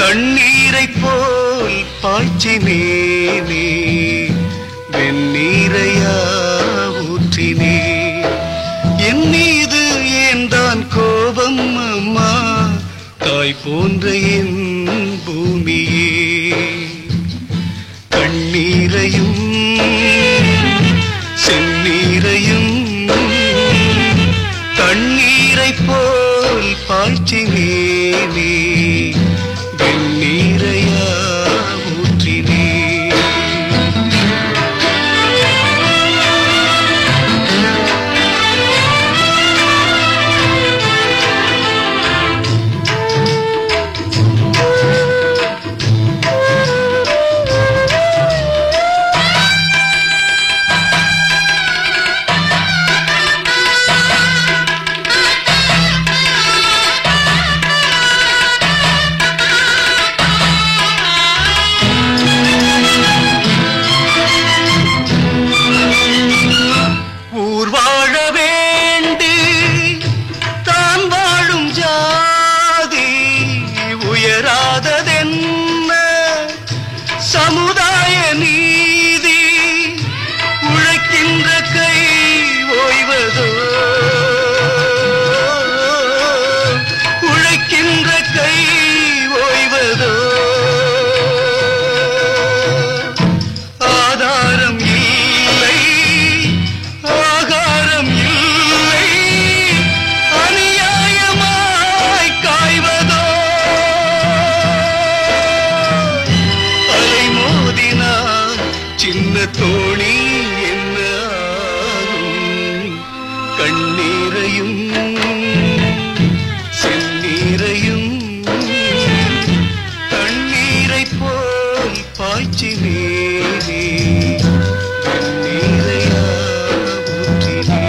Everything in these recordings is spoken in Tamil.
கண்ணீரை போல் பாய்ச்சினேனே வெந்நீரையா ஊற்றினே என் மீது ஏன் தான் கோபம் அம்மா தாய் போன்ற என் பூமியே கண்ணீரையும் செந்நீரையும் தண்ணீரை போல் பாய்ச்சினேனே வெந்நீரையா ஊற்றினே ஊர் வாழ வேண்டி தான் வாழும் ஜாதி உயராததென்ன சமுதாய நீதி உழைக்கின்ற கை ஓய்வதோ உழைக்கின்ற கை ஓய்வதோ ஆதாரம் இல்லை ஆகாரம் இல்லை அநியாயமாய் காய்வதோ அலை மோதினால் சின்ன தோணி என்ன ஆகும் கண்ணீரையும் செந்நீரையும் தண்ணீரை போல் பாய்ச்சினேனே வெந்நீரையா ஊற்றினே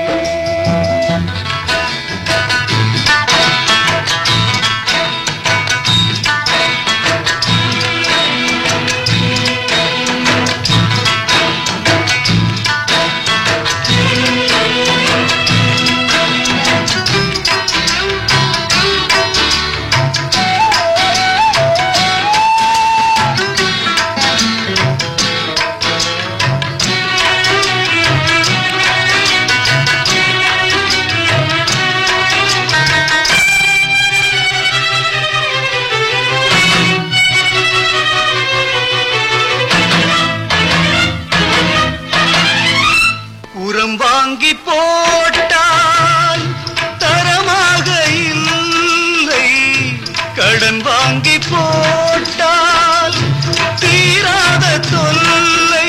உரம் வாங்கி போட்டால் தரமாக இல்லை கடன் வாங்கி போட்டால் தீராத தொல்லை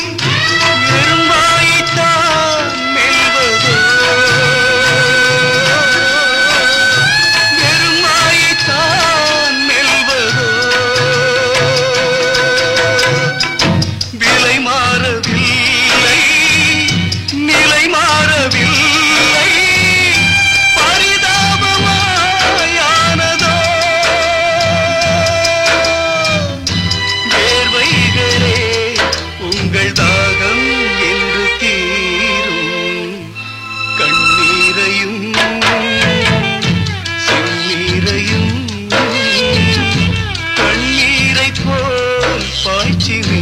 எறும்பாய்த்தான் மெல்வதோ எறும்பாய்த்தான் மெல்வதோ விலை மாறவில்லை நிலை மாறவில்லை பரிதாபமாயானதோ வேர்வைகளே உங்கள் தாகம் என்று தீரும் கண்ணீரையும் செந்நீரையும் கண்ணீரை போல் பாய்ச்சினே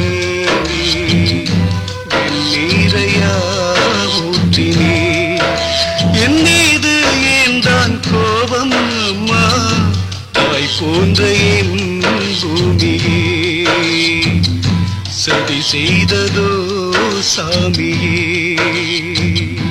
வெந்நீரையா ஊற்றினே என் மீது ஏன் தான் கோபம் அம்மா தாய் போன்ற என் பூமியே சதி செய்ததோ சாமியே